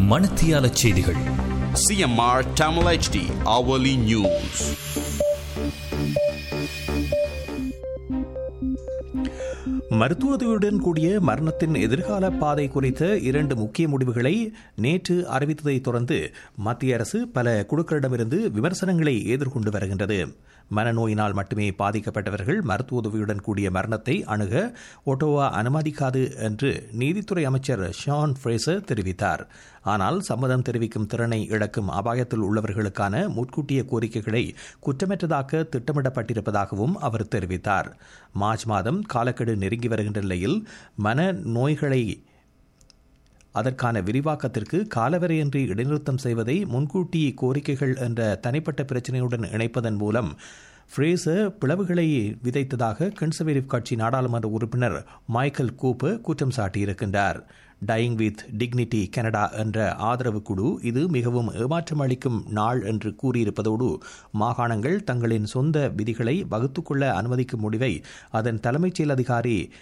மணத்தியால செய்திகள் CMR Tamil HD Hourly News. மருத்துவ உதவியுடன் கூடிய மரணத்தின் எதிர்கால பாதை குறித்த இரண்டு முக்கிய முடிவுகளை நேற்று அறிவித்ததைத் தொடர்ந்து மத்திய அரசு பல குழுக்களிடமிருந்து விமர்சனங்களை எதிர்கொண்டு வருகின்றது மனநோயினால் மட்டுமே பாதிக்கப்பட்டவர்கள் மருத்துவ உதவியுடன் கூடிய மரணத்தை அணுக ஒட்டோவா அனுமதிக்காது என்று நீதித்துறை அமைச்சர் ஷான் ஃப்ரேசர் தெரிவித்தார் ஆனால் சம்மதம் தெரிவிக்கும் திறனை இழக்கும் அபாயத்தில் உள்ளவர்களுக்கான முன்கூட்டிய கோரிக்கைகளை குற்றமற்றதாக்க திட்டமிடப்பட்டிருப்பதாகவும் அவர் தெரிவித்தார் மார்ச் மாதம் காலக்கெடு நெருங்கி வருகின்ற நிலையில் மன நோய்களை அதற்கான விரிவாக்கத்திற்கு காலவரையின்றி இடைநிறுத்தம் செய்வதை முன்கூட்டி கோரிக்கைகள் என்ற தனிப்பட்ட பிரச்சினையுடன் இணைப்பதன் மூலம் ஃப்ரேசர் பிளவுகளை விதைத்ததாக கன்சர்வேட்டிவ் கட்சி நாடாளுமன்ற உறுப்பினர் மைக்கேல் கூப்பு குற்றம் சாட்டியிருக்கின்றார் டையிங் வித் டிக்னிட்டி கனடா என்ற ஆதரவு குழு இது மிகவும் ஏமாற்றம் அளிக்கும் நாள் என்று கூறியிருப்பதோடு மாகாணங்கள் தங்களின் சொந்த விதிகளை வகுத்துக்கொள்ள அனுமதிக்கும் முடிவை அதன் தலைமைச் செயல் அதிகாரி